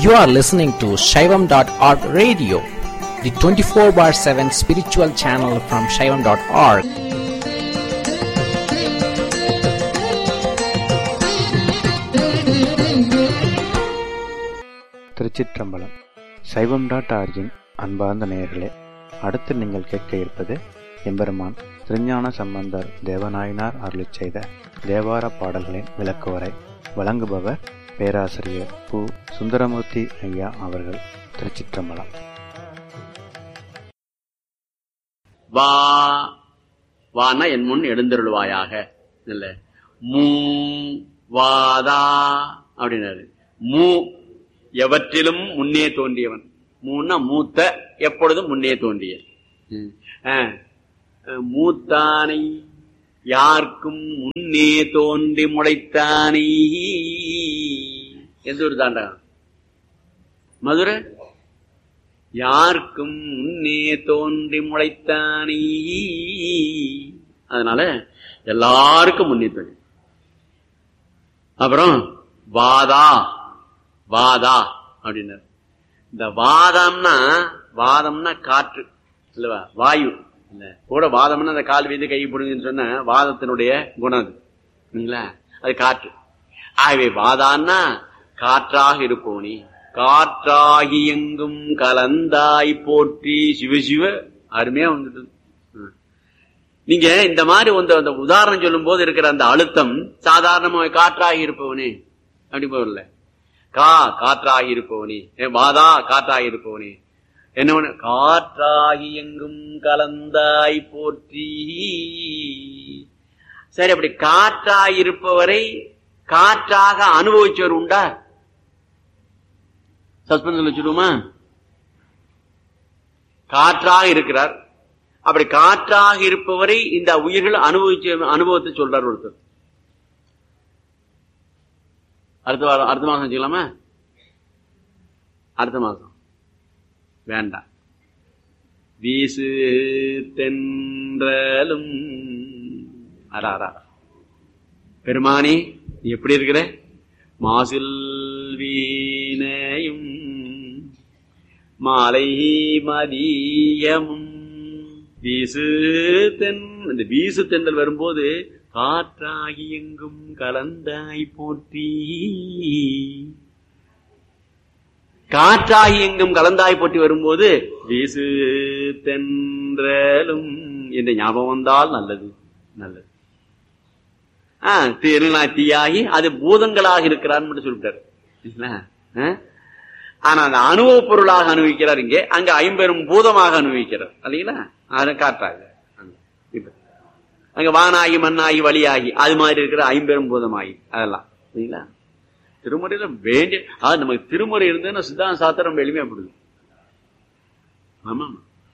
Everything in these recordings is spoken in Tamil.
You are listening to Shaivam.org radio, the 24 bar 7 spiritual channel from Shaivam.org. திருச்சிற்றம்பலம் சைவம் டாட் ஆர்ஜின் அன்பார்ந்த நேயர்களே அடுத்து நீங்கள் கேட்க இருப்பது எம்பெருமான் திருஞான சம்பந்தர் தேவநாயனார் அருளிச் செய்த தேவார பாடல்களின் விளக்குவரை வழங்குபவர் பேராசிரியர் பு சுந்தரமூர்த்தி ஐயா அவர்கள் திருச்சிற்றம்பலம் வா வானா என் முன் எழுந்தருள்வாயாக இல்ல மூ வாதா அப்படின்னாரு மூ எவற்றிலும் முன்னே தோன்றியவன் மூன்னா மூத்த எப்பொழுதும் முன்னே தோன்றிய ம். ஆ. அஹ், மூத்தானை யாருக்கும் முன்னே தோன்றி முளைத்தானை எந்த ஒரு தாண்டா மதுரை யாருக்கும் முன்னே தோன்றி முளைத்தானே அதனால எல்லாருக்கும் முன்னே தோன்றி அப்புறம் வாதா வாதா அப்படின்னாரு இந்த வாதம்னா வாதம்னா காற்று இல்லவா வாயு இல்ல கூட வாதம்னா அந்த கால் வீது கை பிடுங்கன்னு சொன்ன வாதத்தினுடைய குணம் அது இல்லைங்களா அது காற்று ஆகவே வாதான்னா காற்றாக இருப்போனி காற்றாகி எங்கும் கலந்தாய் போற்றி சிவசிவ அருமையா வந்துட்டு ம். நீங்க இந்த மாதிரி வந்து அந்த உதாரணம் சொல்லும் போது இருக்கிற அந்த அழுத்தம் சாதாரணமாக காற்றாகி இருப்பவனே அப்படி போகல கா காற்றாகி இருப்பவனே ஏ, வாதா காற்றாகி இருப்பவனே என்ன பண்ண? காற்றாகி எங்கும் கலந்தாய் போற்றி சரி அப்படி காற்றாகி இருப்பவரை காற்றாக அனுபவிச்சவர் உண்டா சஸ்பென்ஸ் வச்சுடுமா காற்றாக இருக்கிறார் அப்படி காற்றாக இருப்பவரை இந்த உயிர்கள் அனுபவிச்ச அனுபவத்தை சொல்றார் ஒருத்தர் அடுத்த வாரம் அடுத்த மாசம் வச்சுக்கலாமா அடுத்த மாசம் வேண்டாம் வீசு தென்றலும் அரா அரா பெருமானி நீ எப்படி இருக்கிற மாசில் வீணையும் மாலை மதியமும் வீசு தென் இந்த வீசு தென்றல் வரும்போது காற்றாகி எங்கும் கலந்தாய் போற்றி காற்றாகி எங்கும் கலந்தாய் போற்றி வரும்போது வீசு தென்றலும் என்ற ஞாபகம் வந்தால் நல்லது நல்லது ஆஹ் திருநா தீயாகி அது பூதங்களாக இருக்கிறான்னு மட்டும் சொல்லிட்டாரு இல்ல? ஆ? ஆனா அந்த அனுபவ பொருளாக அனுபவிக்கிறார் இங்கே அங்க ஐம்பெரும் பூதமாக அனுபவிக்கிறார் இல்லைங்களா அதை காட்டாங்க இப்ப அங்க வானாகி மண்ணாகி வழியாகி அது மாதிரி இருக்கிற ஐம்பெரும் பூதமாகி அதெல்லாம் சரிங்களா திருமுறையில வேண்டிய அது நமக்கு திருமுறை இருந்ததுன்னா சித்தாந்த சாத்திரம் எளிமையாப்படுது ஆமா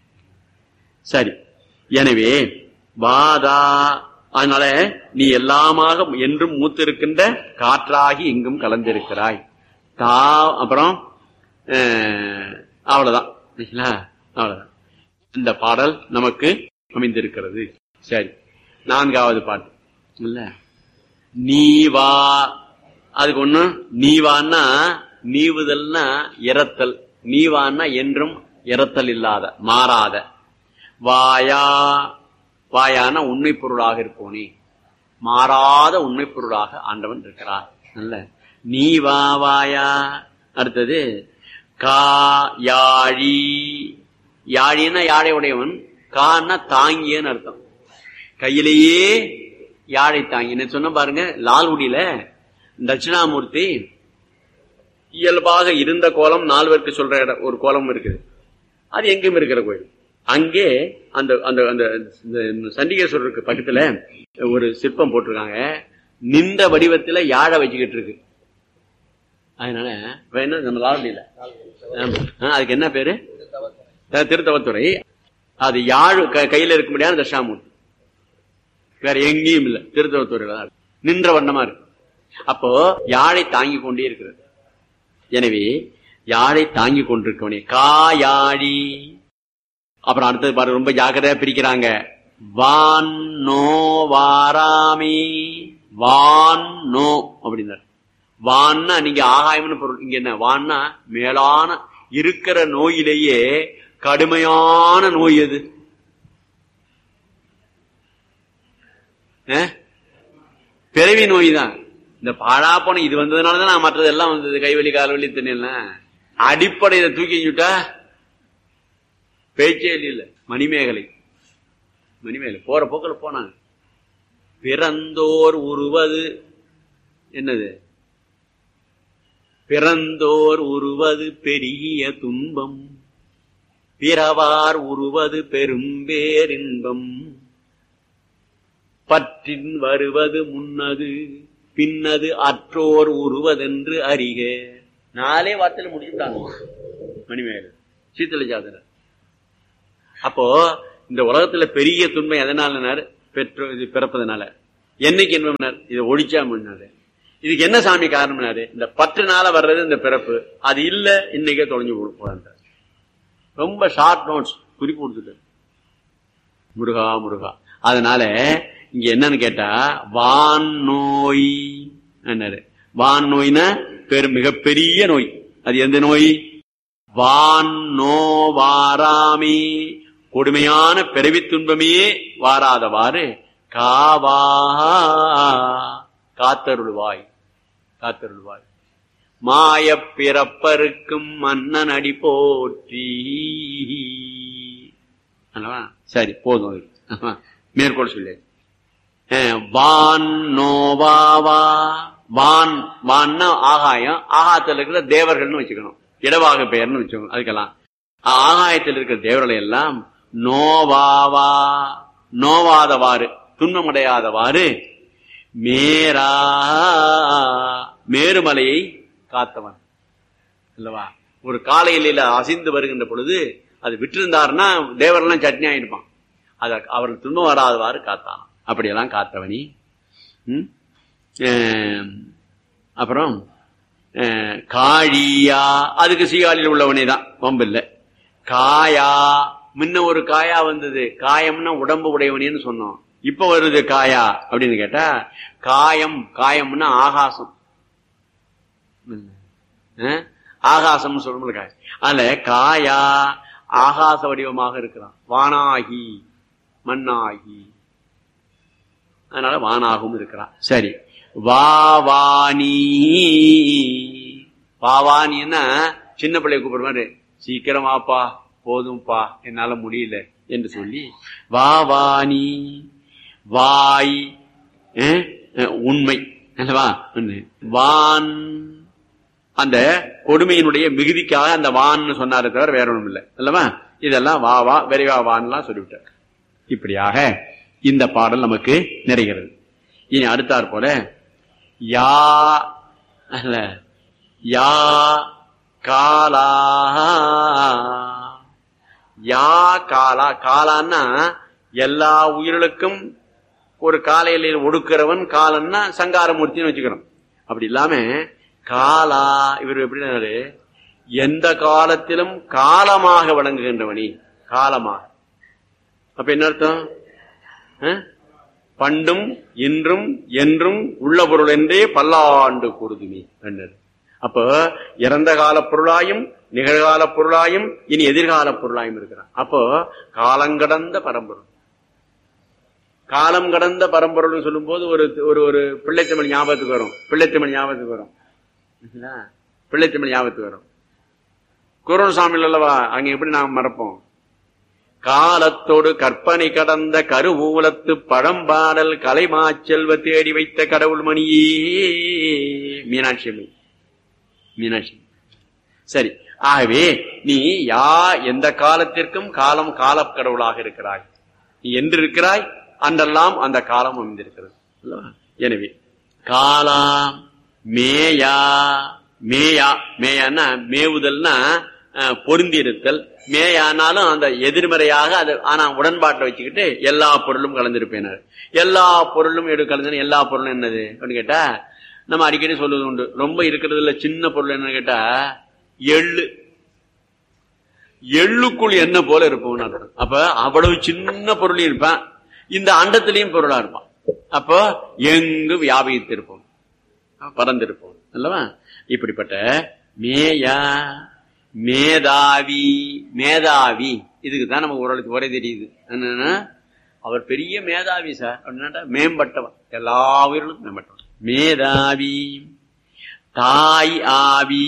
சரி எனவே வாதா அதனால நீ எல்லாமாக என்றும் மூத்து இருக்கின்ற காற்றாகி எங்கும் கலந்திருக்கிறாய் தா அப்புறம் அஹ், அவ்வளவுதான் சரிங்களா? அவ்வளவுதான் இந்த பாடல் நமக்கு அமைந்திருக்கிறது சரி நான்காவது பாட்டு இல்ல நீ வா அதுக்கு ஒண்ணு நீவான்னா நீவுதல்னா இறத்தல் நீவான்னா என்றும் இறத்தல் இல்லாத மாறாத வாயா வாயான உண்மை பொருளாக இருப்போனே மாறாத உண்மை பொருளாக ஆண்டவன் இருக்கிறார் நல்ல நீ வா வாயா அடுத்தது கா யாழி யாழின்னா யாழை உடையவன் கான்னா தாங்கியன்னு அர்த்தம் கையிலேயே யாழை தாங்கி நான் சொன்ன பாருங்க லால்குடியில தட்சிணாமூர்த்தி இயல்பாக இருந்த கோலம் நால்வருக்கு சொல்ற இடம் ஒரு கோலம் இருக்குது அது எங்கும் இருக்கிற கோயில் அங்கே அந்த அந்த அந்த இந்த சண்டிகேஸ்வரருக்கு பக்கத்துல ஒரு சிற்பம் போட்டிருக்காங்க நின்ற வடிவத்துல யாழை வச்சுக்கிட்டு இருக்கு அதனால இப்ப என்ன நம்ம லால்குடியில ஆமா. ஆ, அதுக்கு என்ன பேரு அஹ், திருத்தவத்துறை அது யாழ் க- கையில இருக்க முடியாத தட்சாமூர்த்தி வேற எங்கேயும் இல்ல திருத்தவத்துறையில தான் இருக்கு. நின்ற வண்ணமா இருக்கு அப்போ யாழை தாங்கி கொண்டே இருக்கிறது எனவே யாழை தாங்கி கொண்டிருக்கவனே காயாழி அப்புறம் அடுத்தது பாரு ரொம்ப ஜாக்கிரதையா பிரிக்கிறாங்க வான் நோ வாராமி வான் நோ அப்படின்னாரு வான்னா நீங்க ஆகாயம்னு பொருள் இங்க என்ன வான்னா மேலான இருக்கிற நோயிலேயே கடுமையான நோய் எது அஹ்? பிறவி நோய் தான் இந்த பாழா போன இது வந்ததுனாலதான் நான் மற்றதெல்லாம் வந்தது கைவலி கால்வலி திண்ணெல்லாம் அடிப்படையில தூக்கி வச்சுட்டா பேச்சே இல்ல மணிமேகலை மணிமேகலை போற போக்கில் போனாங்க பிறந்தோர் உருவது என்னது பிறந்தோர் உருவது பெரிய துன்பம் பிறவார் உருவது பெரும்பேரின்பம் பற்றின் வருவது முன்னது பின்னது அற்றோர் உருவதென்று அறிக நாலே வார்த்தையில முடிச்சுட்டாங்க மணிமேகலை சீத்தல ஜாதகர் அப்போ இந்த உலகத்துல பெரிய துன்பம் எதனாலனார் பெற்றோ இது பிறப்பதனால என்னைக்கு என்பவனார் இதை ஒழிச்சாமன்னாரு இதுக்கு என்ன சாமி காரணம்னாரு இந்த பற்றுனால வர்றது இந்த பிறப்பு அது இல்ல இன்னைக்கே தொலைஞ்சு போறாங்க ரொம்ப ஷார்ட் நோட்ஸ் குறிப்பு கொடுத்துட்டு முருகா முருகா அதனால இங்க என்னன்னு கேட்டா வான் நோய் என்னாரு வான் நோய்னா பெரு மிகப்பெரிய நோய் அது எந்த நோய் வான் நோ வாராமே கொடுமையான பிறவி துன்பமே வாராதவாறு காவா காத்தருள்வாய் காத்தருள்வாய் மாயப் பிறப்பருக்கும் மன்னன் அடி போற்றி அல்லவா? சரி போதும் அது. ஆமா. மேற்கோள் சொல்லு அஹ், வான் நோவாவா வான் வான்னா ஆகாயம் ஆகாயத்தில் இருக்கிற தேவர்கள்னு வச்சுக்கணும் இடவாக பெயர்னு வச்சுக்கணும் அதுக்கெல்லாம் ஆகாயத்தில் இருக்கிற தேவர்களை எல்லாம் நோவாவா நோவாதவாறு துன்பமடையாதவாறு மேரா மேருமலையை காத்தவன் அல்லவா ஒரு காலையில அசைந்து வருகின்ற பொழுது அது விட்டிருந்தாருன்னா தேவரெல்லாம் சட்னி ஆயிருப்பான் அத அவர்கள் துன்பம் வராதவாறு காத்தான் அப்படியெல்லாம் காத்தவனி ம்? அஹ், அப்புறம் அஹ், காழியா அதுக்கு சீகாழியில் உள்ளவனே தான் வம்பில்ல காயா முன்ன ஒரு காயா வந்தது காயம்னா உடம்பு உடையவனேன்னு சொன்னோம் இப்ப வருது காயா அப்படின்னு கேட்டா காயம் காயம்னா ஆகாசம் அஹ், ஆகாசம்னு சொல்லணும் காய் அதுல காயா ஆகாச வடிவமாக இருக்கிறான் வானாகி மண்ணாகி அதனால வானாகவும் இருக்கிறான் சரி வாவானி வாவானின்னா சின்ன பிள்ளைய கூப்பிடுற மாதிரி சீக்கிரம் வாப்பா போதும்பா என்னால முடியல என்று சொல்லி வாவானி வாய் அஹ், அஹ், உண்மை அல்லவா ஒண்ணு. வான் அந்த கொடுமையினுடைய மிகுதிக்காக அந்த வான்னு சொன்னாரே தவிர வேற ஒண்ணும் இல்லை அல்லவா இதெல்லாம் வா வா விரைவா வான்லாம் சொல்லிவிட்டார் இப்படியாக இந்த பாடல் நமக்கு நிறைகிறது இனி அடுத்தாற் போல யா அல்ல யா காலா யா காலா காலான்னா எல்லா உயிர்களுக்கும் ஒரு காலையில ஒடுக்கிறவன் காலன்னா சங்காரமூர்த்தின்னு வச்சுக்கிறோம் அப்படி இல்லாம காலா இவர் எப்படின்னாரு எந்த காலத்திலும் காலமாக விளங்குகின்றவனி காலமாக அப்ப என்ன அர்த்தம் அஹ்? பண்டும் இன்றும் என்றும் உள்ள பொருள் என்றே பல்லாண்டு கூறுதுமே என்றது அப்ப இறந்த கால பொருளாயும் நிகழ்கால பொருளாயும் இனி எதிர்கால பொருளாயும் இருக்கிறான் அப்போ காலங்கடந்த பரம்பொருள் காலம் கடந்த பரம்பொருள்னு சொல்லும்போது ஒரு ஒரு ஒரு பிள்ளைத்தமிழ் ஞாபகத்துக்கு வரும் பிள்ளைத்தமிழ் ஞாபகத்துக்கு வரும் இல்லைங்களா? பிள்ளைத்தமிழ் ஞாபகத்துக்கு வரும் குரோசாமி அல்லவா அங்க எப்படி நாம் மறப்போம் காலத்தோடு கற்பனை கடந்த கருவூலத்து பழம்பாடல் கலைமாச்செல்வ தேடி வைத்த கடவுள் மணியே மீனாட்சி அம்மை மீனாட்சி சரி ஆகவே நீ யா எந்த காலத்திற்கும் காலம் காலக் கடவுளாக இருக்கிறாய் நீ என்று இருக்கிறாய் அன்றெல்லாம் அந்த காலம் அமைந்திருக்கிறது அல்லவா? எனவே காலா மேயா மேயா மேயான்னா மேவுதல்னா அஹ், பொருந்தி இருத்தல் மேயானாலும் அந்த எதிர்மறையாக அது ஆனா உடன்பாட்டை வச்சுக்கிட்டு எல்லா பொருளும் கலந்திருப்பேனார் எல்லா பொருளும் எடு கலந்து எல்லா பொருளும் என்னது அப்படின்னு கேட்டா நம்ம அடிக்கடி சொல்லுவது உண்டு ரொம்ப இருக்கிறதுல சின்ன பொருள் என்னன்னு கேட்டா எள்ளு எள்ளுக்குள் என்ன போல இருப்போம்னு அர்த்தம். அப்ப அவ்வளவு சின்ன பொருளையும் இருப்பான் இந்த அண்டத்திலையும் பொருளா இருப்பான் அப்போ எங்கு வியாபித்திருப்போம் பறந்திருப்போம் அல்லவா இப்படிப்பட்ட மேயா மேதாவி மேதாவி இதுக்கு தான் நமக்கு ஓரளவுக்கு ஒரே தெரியுது என்னன்னா அவர் பெரிய மேதாவி சார் அப்படின்னா மேம்பட்டவன் எல்லா உயிர்களுக்கும் மேம்பட்டவன் மேதாவி தாய் ஆவி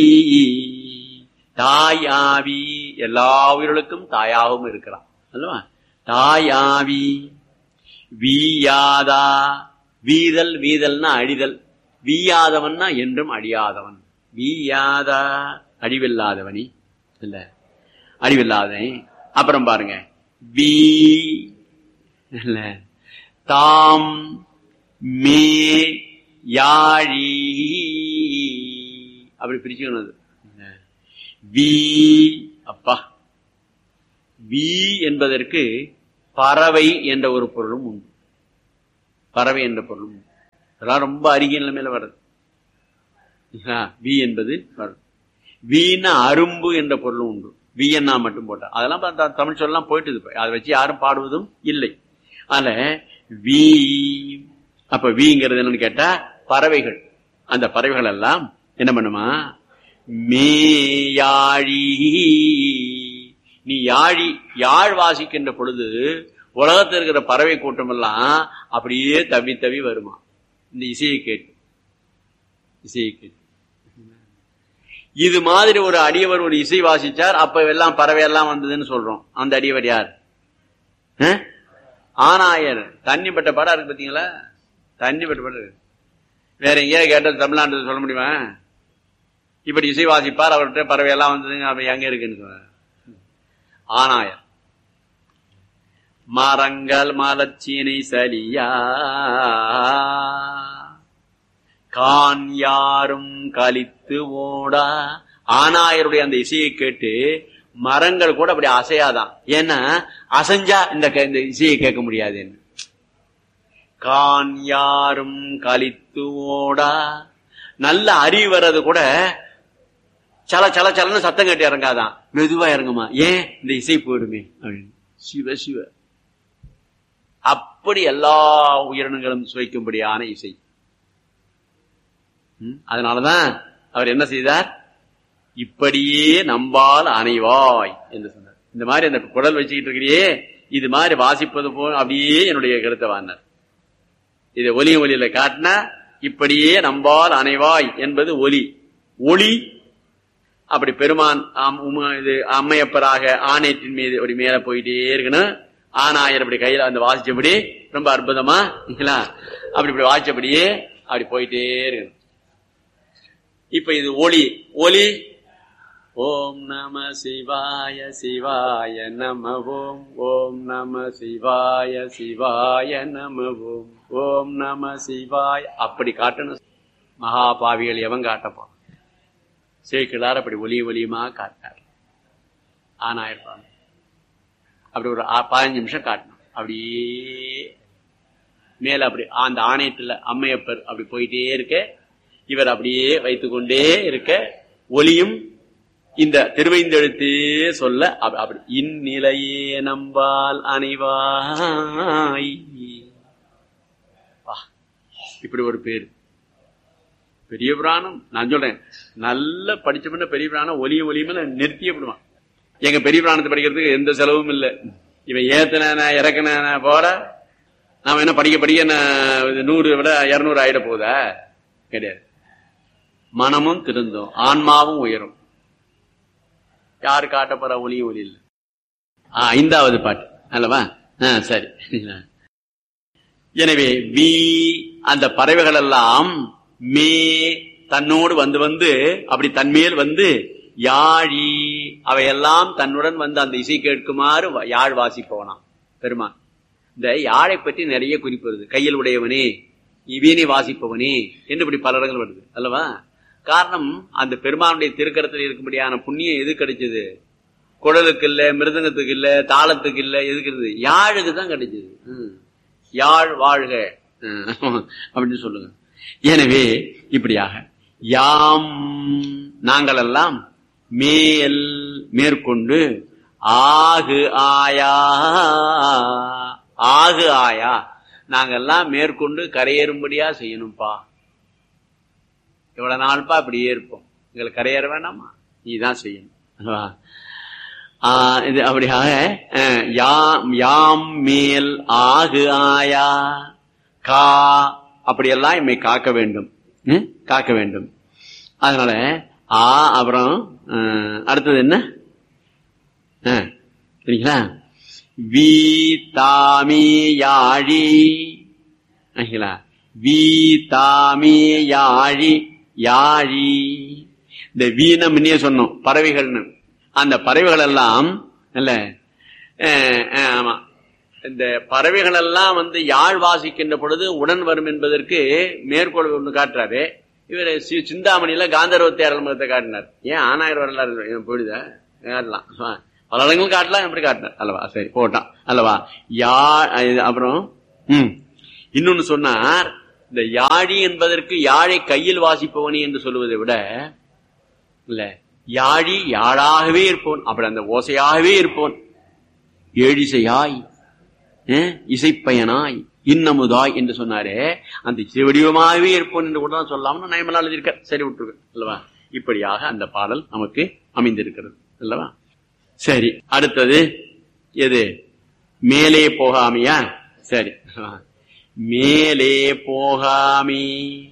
தாய் ஆவி எல்லா உயிர்களுக்கும் தாயாகவும் இருக்கிறான் அல்லவா தாய் ஆவி வீயாதா வீதல் வீதல்னா அழிதல் வீயாதவன்னா என்றும் அழியாதவன் வீயாதா அழிவில்லாதவனி இல்ல அழிவில்லாதவன் அப்புறம் பாருங்க வீ இல்ல தாம் மே யாழி அப்படி பிரிச்சுக்கணும் அது. வி அப்பா வி என்பதற்கு பறவை என்ற ஒரு பொருளும் உண்டு பறவை என்ற பொருளும் உண்டு அதெல்லாம் ரொம்ப அருகிய நிலைமையில வருது ஆ, வி என்பது வருது வீணா அரும்பு என்ற பொருளும் உண்டு வியன்னா மட்டும் போட்டா அதெல்லாம் பார்த்தா தமிழ் சொல்லலாம் போயிட்டு இப்ப. அதை வச்சு யாரும் பாடுவதும் இல்லை அதனால வி அப்ப வீங்கிறது என்னன்னு கேட்டா பறவைகள் அந்த பறவைகள் எல்லாம் என்ன பண்ணுமா மேயாழி நீ யாழி யாழ் வாசிக்கின்ற பொழுது உலகத்தில் இருக்கிற பறவை கூட்டம் எல்லாம் அப்படியே தவி தவி வருமா இந்த இசையை கேட்டு இசையை கேட்டு இது மாதிரி ஒரு அடியவர் ஒரு இசை வாசிச்சார் அப்ப எல்லாம் பறவை எல்லாம் வந்ததுன்னு சொல்றோம் அந்த அடியவர் யார் அஹ்? ஆனாயர் தண்ணி பட்ட படம் இருக்கு பாத்தீங்களா தண்ணி பட்ட படம் இருக்கு. வேற எங்கேயா கேட்டது தமிழ்நாட்டில் சொல்ல முடியுமா இப்படி இசை வாசிப்பார் அவர்கிட்ட பறவை எல்லாம் வந்ததுங்க அப்ப எங்க இருக்குன்னு சொல்றாரு. ஆனாயர் மரங்கள் மலச்சீனை சலியா கான் யாரும் கலித்து ஓடா ஆனாயருடைய அந்த இசையை கேட்டு மரங்கள் கூட அப்படி அசையாதான் ஏன்னா அசைஞ்சா இந்த கே- இந்த இசையை கேட்க முடியாதுன்னு கான் யாரும் கலித்து ஓடா நல்ல அறிவு வர்றது கூட சல சல சலன்னு சத்தம் கட்டி இறங்காதான் மெதுவா இறங்குமா ஏன் இந்த இசை போயிடுமே அப்படின்னு சிவ சிவ அப்படி எல்லா உயிரினங்களும் சுவைக்கும்படியான இசை ம், அதனாலதான் அவர் என்ன செய்தார் இப்படியே நம்பால் அணைவாய் என்று சொன்னார் இந்த மாதிரி அந்த குடல் வச்சுக்கிட்டு இருக்கிறியே இது மாதிரி வாசிப்பது போல் அப்படியே என்னுடைய கருத்தை வாங்கினார் இதை ஒலி ஒலியில காட்டினா இப்படியே நம்பால் அணைவாய் என்பது ஒலி ஒளி அப்படி பெருமான் ஆம், உம- இது அம்மையப்பராக ஆணையத்தின் மீது அப்படி மேல போயிட்டே இருக்கணும் ஆனாயர் அப்படி கையில அந்த வாசிச்சபடி ரொம்ப அற்புதமா இல்லைங்களா? அப்படி இப்படி வாசிச்சபடியே அப்படி போயிட்டே இருக்கணும் இப்ப இது ஒளி ஒலி ஓம் நம சிவாய சிவாய நம ஓம் ஓம் நம சிவாய சிவாய நம ஓம் ஓம் நம சிவாய அப்படி காட்டணும் மகாபாவிகள் எவன் காட்டப்போ சேக்கிழார் அப்படி ஒலி ஒலியுமா காட்டினார் ஆனாயிருப்பாங்க அப்படி ஒரு ஆ- பதினஞ்சு நிமிஷம் காட்டணும் அப்படியே மேல அப்படி அந்த ஆணையத்துல அம்மையப்பர் அப்படி போயிட்டே இருக்க இவர் அப்படியே வைத்துக்கொண்டே இருக்க ஒலியும் இந்த திருவைந்தெழுத்தே சொல்ல அப்ப- அப்படி இந்நிலையே நம்பால் அணைவாய் வா, இப்படி ஒரு பேர் பெரிய புராணம் நான் சொல்றேன் நல்ல படிச்ச பெரிய புராணம் ஒலிய ஒலியுமே நிறுத்தியே விடுவான் எங்க பெரிய புராணத்தை படிக்கிறதுக்கு எந்த செலவும் இல்லை இவன் ஏத்தன இறக்குன போற நாம என்ன படிக்க படிக்க என்ன இது நூறு விட இருநூறு ஆயிட போதா கிடையாது மனமும் திருந்தும் ஆன்மாவும் உயரும் யாரு காட்ட போற ஒலியும் ஒலி இல்லை ஆ, ஐந்தாவது பாட்டு அல்லவா ஆ, சரி எனவே வி அந்த பறவைகள் எல்லாம் மே தன்னோடு வந்து வந்து அப்படி தன்மேல் வந்து யாழி அவையெல்லாம் தன்னுடன் வந்து அந்த இசை கேட்குமாறு வ- யாழ் வாசிப்பவனாம் பெருமான் இந்த யாழை பற்றி நிறைய குறிப்பு வருது கையில் உடையவனே இவீனை வாசிப்பவனே என்று இப்படி பல இடங்கள் வருது அல்லவா காரணம் அந்த பெருமானுடைய திருக்கரத்தில் இருக்கும்படியான புண்ணியம் எது கிடைச்சது குடலுக்கு இல்ல மிருதங்கத்துக்கு இல்ல தாளத்துக்கு இல்ல எதுக்கு இருக்குது யாழுக்கு தான் கிடைச்சது ம். யாழ் வாழ்க ம். அப்படின்னு சொல்லுங்க எனவே இப்படியாக யாம் நாங்கள் எல்லாம் மேல் மேற்கொண்டு ஆகு ஆயா ஆகு ஆயா நாங்கெல்லாம் மேற்கொண்டு கரையேறும்படியா செய்யணும்பா இவ்வளவு நாள்பா அப்படியே இருப்போம் எங்களுக்கு கரையேற வேண்டாமா நீ தான் செய்யணும் அல்லவா? ஆஹ் இது அப்படியாக அஹ், யாம் யாம் மேல் ஆகு ஆயா கா அப்படியெல்லாம் எம்மை காக்க வேண்டும் ம்? காக்க வேண்டும் அதனால ஆ அப்புறம் அஹ், அடுத்தது என்ன அஹ், சரிங்களா வி தாமி யாழி சரிங்களா வி தாமி யாழி யாழி இந்த வீண முன்னே சொன்னோம் பறவைகள்னு அந்த பறவைகள் எல்லாம் இல்ல அஹ், அஹ், ஆமா இந்த பறவைகள் எல்லாம் வந்து யாழ் வாசிக்கின்ற பொழுது உடன் வரும் என்பதற்கு மேற்கோள் ஒன்று காட்டுறாரு இவர் சி- சிந்தாமணியில காந்தர்வத்தை அரண்மகத்தை காட்டினார் ஏன் ஆனாயிரம் வரலாறு ஏன் போயிடுதா காட்டலாம் ஆ, பல இடங்களும் காட்டலாம் எப்படி காட்டினார் அல்லவா சரி போட்டான் அல்லவா யா இது அப்புறம் ம் இன்னொன்னு சொன்னார் இந்த யாழி என்பதற்கு யாழை கையில் வாசிப்பவனி என்று சொல்லுவதை விட இல்ல யாழி யாழாகவே இருப்போன் அப்படி அந்த ஓசையாகவே இருப்போன் ஏழிசையாய் அஹ், இசைப்பயனாய் இன்னமுதாய் என்று சொன்னாரே அந்த சிவடிவமாகவே இருப்போன் என்று கூட தான் சொல்லாமல் நயமலா எழுதியிருக்க சரி விட்டுருக்க அல்லவா இப்படியாக அந்த பாடல் நமக்கு அமைந்திருக்கிறது அல்லவா சரி அடுத்தது எது மேலே போகாமியா சரி மேலே போகாமி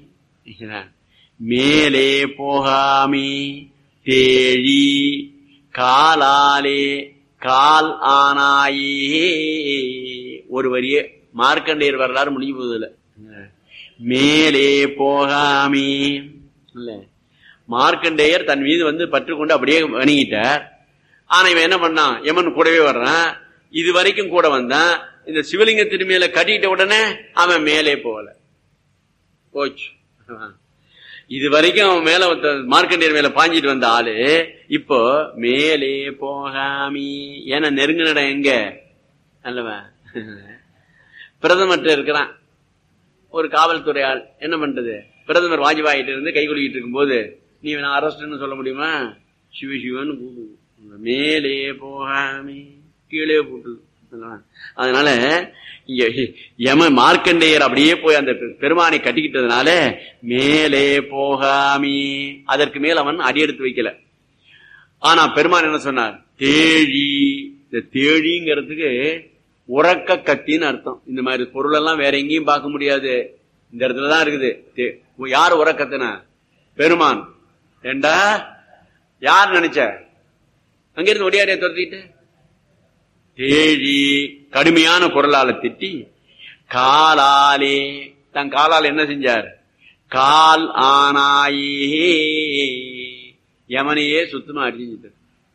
மேலே போகாமி தேழி காலாலே கால் ஆனாயே ஒரு வரியே மார்க்கண்டேயர் வரலாறு முடிஞ்சு போகுதுல மேலே போகாமி இல்ல மார்க்கண்டேயர் தன் மீது வந்து பற்று கொண்டு அப்படியே வணங்கிட்டார் ஆனா இவன் என்ன பண்ணான் யமன் கூடவே வர்றான் இது வரைக்கும் கூட வந்தான் இந்த சிவலிங்க திருமையில கட்டிட்ட உடனே அவன் மேலே போகல போச்சு இது வரைக்கும் அவன் மேல ஒருத்த- மார்க்கண்டேயர் மேல பாஞ்சிட்டு வந்த ஆளு இப்போ மேலே போகாமி ஏன்னா நெருங்கின எங்க அல்லவா பிரதமர்கிட்ட இருக்கிறான் ஒரு காவல்துறை ஆள் என்ன பண்றது பிரதமர் வாஜ்பாயிட்ட இருந்து கை குலுக்கிட்டு இருக்கும்போது நீ நான் அரஸ்ட்னு சொல்ல முடியுமா சிவ சிவன்னு கூடு மேலே போகாமி கீழே போட்டுது அதனால இங்க யம மார்க்கண்டேயர் அப்படியே போய் அந்த பெ- பெருமானை கட்டிக்கிட்டதுனால மேலே போகாமி அதற்கு மேல் அவன் அடியெடுத்து வைக்கல ஆனா பெருமான் என்ன சொன்னார் தேழி இந்த தேழிங்கிறதுக்கு உறக்க கத்தின்னு அர்த்தம் இந்த மாதிரி பொருள் எல்லாம் வேற எங்கேயும் பார்க்க முடியாது இந்த இடத்துலதான் இருக்குது தே- யார் உறக்கத்தின பெருமான் ஏண்டா யார் நினைச்ச அங்கிருந்து ஒடியாரிய துரத்திட்டு தேழி கடுமையான குரலால திட்டி காலாலே தன் காலால் என்ன செஞ்சார் கால் ஆனாயே யமனையே சுத்தமா அடிஞ்சிட்டார்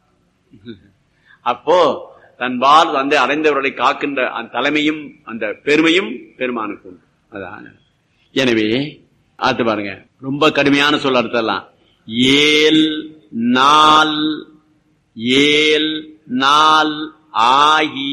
அப்போ தன்பால் வந்து அடைந்தவர்களை காக்கின்ற அந்த தலைமையும் அந்த பெருமையும் பெருமானுக்கு உண்டு அதான் எனவே ஆத்து பாருங்க ரொம்ப கடுமையான சொல்ல அர்த்தம்லாம் ஏல் நாள் ஏல் நாள் ஆகி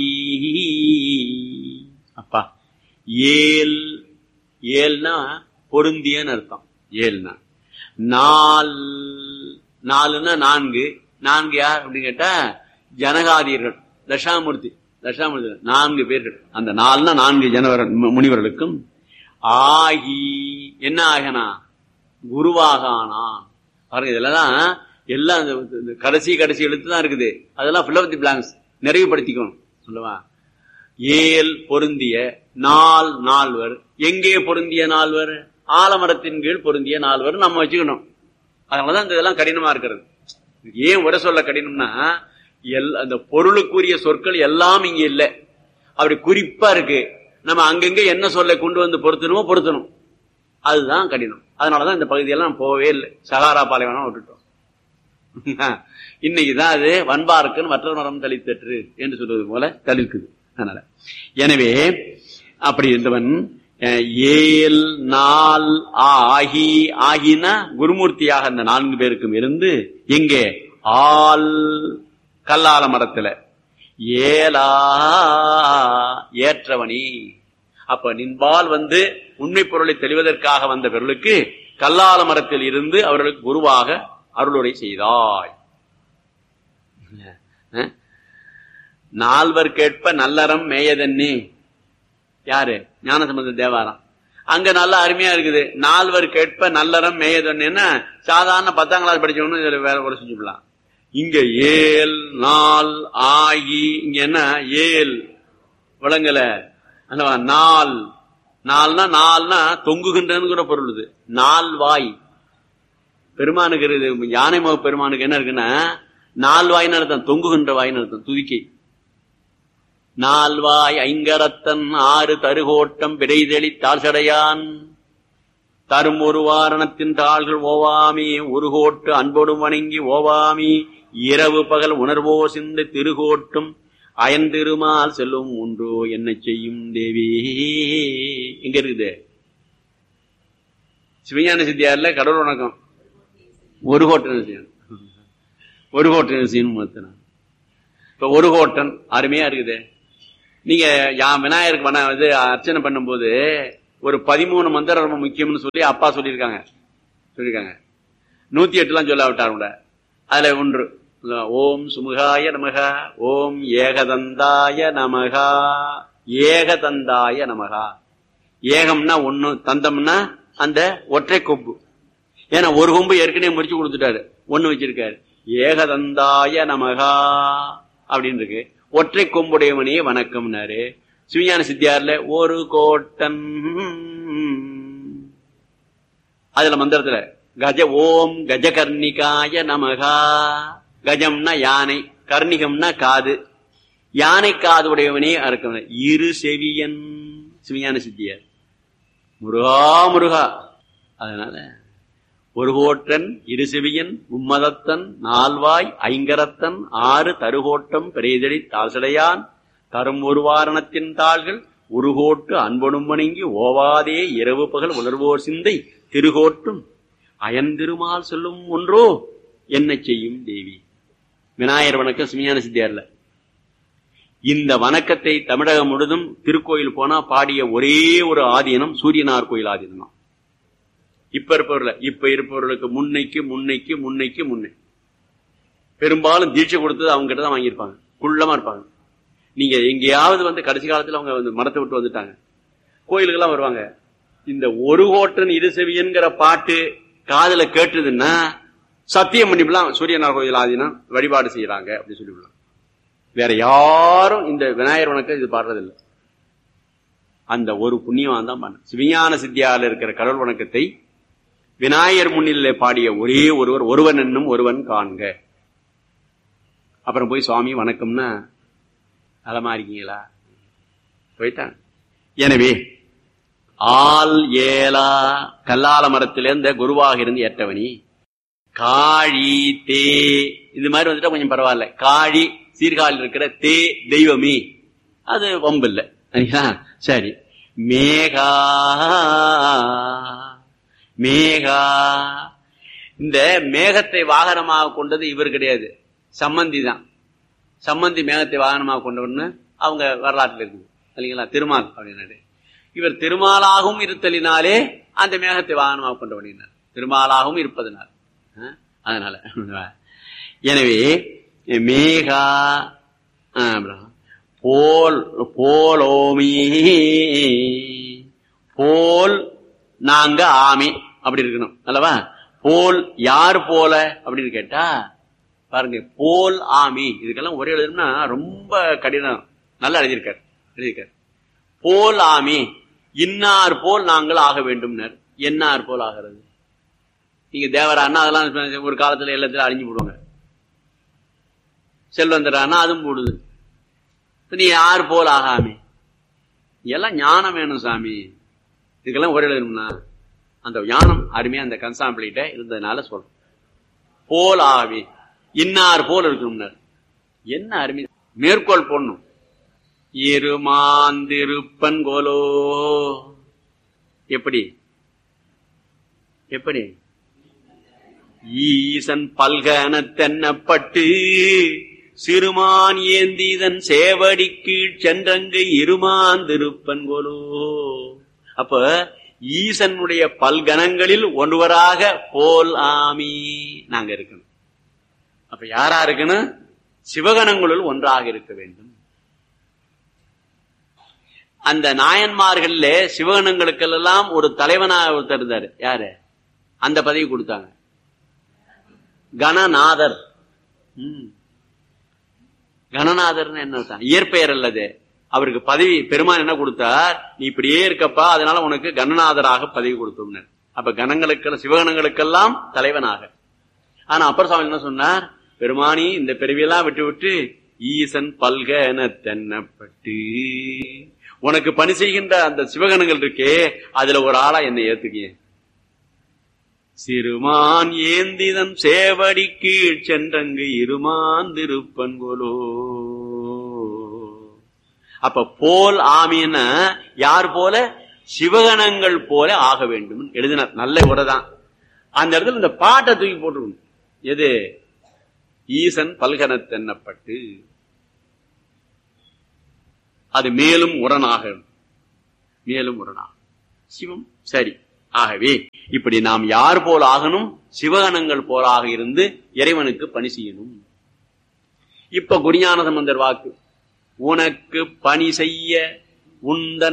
அப்பா ஏல் ஏல்னா பொருந்தியன்னு அர்த்தம் ஏல்னா நால் நாலுன்னா நான்கு நான்கு யார் அப்படின்னு கேட்டா ஜனகாதியர்கள் தசாமூர்த்தி தசாமூர்த்தி நான்கு பேர்கள் அந்த நாலுனா நான்கு ஜனவர முனிவர்களுக்கும் ஆகி என்ன ஆகனா குருவாக ஆனான் பாருங்க இதெல்லாம் எல்லாம் இந்த- இந்த கடைசி கடைசி எழுத்து தான் இருக்குது அதெல்லாம் fill up the blanks நிறைவுபடுத்திக்கணும் சொல்லுவா ஏல் பொருந்திய நாள் நால்வர் எங்கே பொருந்திய நால்வர் ஆலமரத்தின் கீழ் பொருந்திய நால்வர் நம்ம வச்சுக்கணும் அதனாலதான் இந்த இதெல்லாம் கடினமா இருக்கிறது ஏன் உரை சொல்ல கடினம்னா எல் அந்த பொருளுக்குரிய சொற்கள் எல்லாம் இங்க இல்ல அப்படி குறிப்பா இருக்கு நம்ம அங்கங்க என்ன சொல்ல கொண்டு வந்து பொருத்தணுமோ பொருத்தணும் அதுதான் கடினம் அதனாலதான் இந்த பகுதியெல்லாம் போகவே இல்லை சகாரா பாலைவனம் விட்டுட்டோம் இன்னைக்குதான் அது வன்பாருக்குன்னு மற்றொரு மரம் தளித்தற்று என்று சொல்வது போல தளிர்க்குது அதனால எனவே அப்படி இருந்தவன் அஹ், ஏல் நாள் ஆகி ஆகினா குருமூர்த்தியாக அந்த நான்கு பேருக்கும் இருந்து எங்கே ஆல் கல்லால மரத்துல ஏலா ஏற்றவனி அப்ப நின்பால் வந்து உண்மை பொருளை தெளிவதற்காக வந்த பொருளுக்கு கல்லால மரத்தில் இருந்து அவர்களுக்கு குருவாக அருளுரை செய்தாய் அஹ்? நால்வர் கேட்ப நல்லறம் மேயதன்னி யாரு ஞானசம்பந்த தேவாரம் அங்க நல்லா அருமையா இருக்குது நால்வர் கேட்ப நல்லறம் மேயதொன்னு சாதாரண பத்தாம் கிளாஸ் படிச்சவனு இதுல வேற ஒரு செஞ்சுக்கலாம் இங்க ஏல் நாள் ஆகி இங்க என்ன ஏல் விளங்கல அல்லவா நாள் நாள்னா நாள்னா தொங்குகின்றன்னு கூட பொருள் இது நால் வாய் பெருமானுக்கு இருக்குது யானை முக பெருமானுக்கு என்ன இருக்குன்னா நால் வாய்னு அர்த்தம் தொங்குகின்ற வாய்னு அர்த்தம் துதிக்கை நால்வாய் ஐங்கரத்தன் ஆறு தருகோட்டம் பிறைதெளி தாழ்சடையான் தரும் ஒரு வாரணத்தின் தாள்கள் ஓவாமி ஒரு கோட்டு அன்போடும் வணங்கி ஓவாமி இரவு பகல் உணர்வோ சிந்து திருகோட்டும் அயந்திருமால் செல்லும் ஒன்றோ என்ன செய்யும் தேவி எங்க இருக்குது சிவஞான சித்தியார்ல கடவுள் வணக்கம் ஒரு கோட்டன் செய்யணும் ஒரு கோட்டன் செய்யணும் இப்ப ஒரு கோட்டன் அருமையா இருக்குது நீங்க யா விநாயகருக்கு வன இது அர்ச்சனை பண்ணும்போது ஒரு பதிமூணு மந்திரம் ரொம்ப முக்கியம்னு சொல்லி அப்பா சொல்லியிருக்காங்க சொல்லியிருக்காங்க நூத்தி எட்டுலாம் சொல்லாவிட்டார் கூட அதுல ஒன்று ஓம் சுமுகாய நமகா ஓம் ஏகதந்தாய நமகா ஏகதந்தாய நமகா ஏகம்னா ஒண்ணு தந்தம்னா அந்த ஒற்றை கொம்பு ஏன்னா ஒரு கொம்பு ஏற்கனவே முடிச்சு கொடுத்துட்டாரு ஒண்ணு வச்சிருக்காரு ஏகதந்தாய நமகா அப்படின்னு இருக்கு ஒற்றை கொம்புடையவனே வணக்கம்னாரு சிவஞான சித்தியார்ல ஒரு கோட்டன் அதுல மந்திரத்துல கஜ ஓம் கஜகர்ணிகாய நமகா கஜம்னா யானை கர்ணிகம்னா காது யானை காது உடையவனே அறுக்கம் இரு செவியன் சிவஞான சித்தியார் முருகா முருகா அதனால ஒரு கோட்டன் இரு செவியன் மும்மதத்தன் நால்வாய் ஐங்கரத்தன் ஆறு தருகோட்டம் பெரியதடி தாசடையான் தரும் ஒரு வாரணத்தின் தாள்கள் உருகோட்டு அன்பனும் வணங்கி ஓவாதே இரவு பகல் உணர்வோர் சிந்தை திருகோட்டும் அயந்திருமால் சொல்லும் ஒன்றோ என்ன செய்யும் தேவி விநாயகர் வணக்கம் சிமியான சித்தியார்ல இந்த வணக்கத்தை தமிழகம் முழுதும் திருக்கோயில் போனா பாடிய ஒரே ஒரு ஆதீனம் சூரியனார் கோயில் ஆதீனம் தான் இப்ப இருப்பவர்கள இப்ப இருப்பவர்களுக்கு முன்னைக்கு முன்னைக்கு முன்னைக்கு முன்னை பெரும்பாலும் தீட்சை கொடுத்தது அவங்க கிட்ட தான் வாங்கியிருப்பாங்க குள்ளமா இருப்பாங்க நீங்க எங்கேயாவது வந்து கடைசி காலத்துல அவங்க வந்து மரத்தை விட்டு வந்துட்டாங்க கோயிலுக்கெல்லாம் வருவாங்க இந்த ஒரு கோட்டன் இருசெவியன்கிற பாட்டு காதுல கேட்டுதுன்னா சத்தியம் பண்ணிவிடலாம் சூரியனார் கோயில் ஆதினம் வழிபாடு செய்யறாங்க அப்படின்னு சொல்லிவிடலாம் வேற யாரும் இந்த விநாயகர் வணக்கம் இது பாடுறதில்லை அந்த ஒரு புண்ணியவான் தான் பண்ண சிவஞான சித்தியால இருக்கிற கடவுள் வணக்கத்தை விநாயகர் முன்னிலே பாடிய ஒரே ஒருவர் ஒருவன் என்னும் ஒருவன் காண்க அப்புறம் போய் சுவாமி வணக்கம்னா நலமா இருக்கீங்களா போயிட்டான் எனவே ஆள் ஏலா கல்லால மரத்திலிருந்த குருவாக இருந்து ஏற்றவனி காழி தே இது மாதிரி வந்துட்டா கொஞ்சம் பரவாயில்ல காழி சீர்காழில் இருக்கிற தே தெய்வமே அது வம்பு இல்லை சரி மேகா மேகா இந்த மேகத்தை வாகனமாக கொண்டது இவர் கிடையாது சம்மந்தி தான் சம்மந்தி மேகத்தை வாகனமாக கொண்டவர்னு அவங்க வரலாற்றில் இருக்குது இல்லைங்களா திருமால் அப்படின்னாரு இவர் திருமாலாகவும் இருத்தலினாலே அந்த மேகத்தை வாகனமாக கொண்டவனார் திருமாலாகவும் இருப்பதனால் அதனால எனவே மேகா போல் போலோமி போல் நாங்க ஆமி அப்படி இருக்கணும் அல்லவா போல் யார் போல அப்படின்னு கேட்டா பாருங்க போல் ஆமி இதுக்கெல்லாம் ஒரே எழுதணும்னா ரொம்ப கடினம் நல்லா எழுதியிருக்காரு எழுதியிருக்காரு போல் ஆமி இன்னார் போல் நாங்கள் ஆக வேண்டும்னர் என்னார் போல் ஆகிறது நீங்க தேவரானா அதெல்லாம் ஒரு காலத்துல எல்லாத்திலும் அழிஞ்சு போடுவாங்க செல்வந்தரானா அதுவும் போடுது நீ யார் போல் ஆகாமி எல்லாம் ஞானம் வேணும் சாமி இதுக்கெல்லாம் ஒரே எழுதணும்னா அந்த ஞானம் அருமையா அந்த கன்சாம்பிளிட்ட இருந்ததுனால சொல்றோம் போல் ஆவி இன்னார் போல் இருக்கணும்னார் என்ன அருமை மேற்கோள் போடணும் இருமாந்திருப்பன் கோலோ எப்படி எப்படி ஈசன் பல்கன தென்னப்பட்டு சிறுமான் ஏந்திதன் சேவடி கீழ் சென்றங்கு இருமாந்திருப்பன் கோலோ அப்ப ஈசனுடைய பல்கணங்களில் ஒருவராக போல் ஆமி நாங்க இருக்கணும் அப்ப யாரா இருக்கணும் சிவகணங்களுள் ஒன்றாக இருக்க வேண்டும் அந்த நாயன்மார்கள்ல சிவகணங்களுக்கெல்லாம் ஒரு தலைவனா ஒருத்தர் இருந்தாரு யாரு அந்த பதவி கொடுத்தாங்க கணநாதர் ம். கணநாதர்னு என்ன அர்த்தம்? இயற்பெயர் அல்லது அவருக்கு பதவி பெருமான் என்ன கொடுத்தார் நீ இப்படியே இருக்கப்பா அதனால உனக்கு கணநாதராக பதவி கொடுத்தோம்னர் அப்ப கணங்களுக்கு சிவகணங்களுக்கெல்லாம் தலைவனாக ஆனா அப்பர் சுவாமி என்ன சொன்னார் பெருமானி இந்த பிறவியெல்லாம் விட்டு விட்டு ஈசன் பல்க என தென்னப்பட்டு உனக்கு பணி செய்கின்ற அந்த சிவகணங்கள் இருக்கே அதுல ஒரு ஆளா என்னை ஏத்துக்கிய சிறுமான் ஏந்திதன் சேவடி கீழ் சென்றங்கு இருமான் திருப்பன்கோலோ அப்ப போல் ஆமின்னா யார் போல சிவகணங்கள் போல ஆக வேண்டும் எழுதினார் நல்ல உரைதான் அந்த இடத்துல இந்த பாட்டை தூக்கி போட்டுருக்கணும் எது ஈசன் பல்கனத்தென்னப்பட்டு அது மேலும் உரனாக மேலும் உரனாக சிவம் சரி ஆகவே இப்படி நாம் யார் போல் ஆகணும் சிவகணங்கள் போலாக இருந்து இறைவனுக்கு பணி செய்யணும் இப்ப குருஞான சம்பந்தர் வாக்கு உனக்கு பணி செய்ய உந்தன்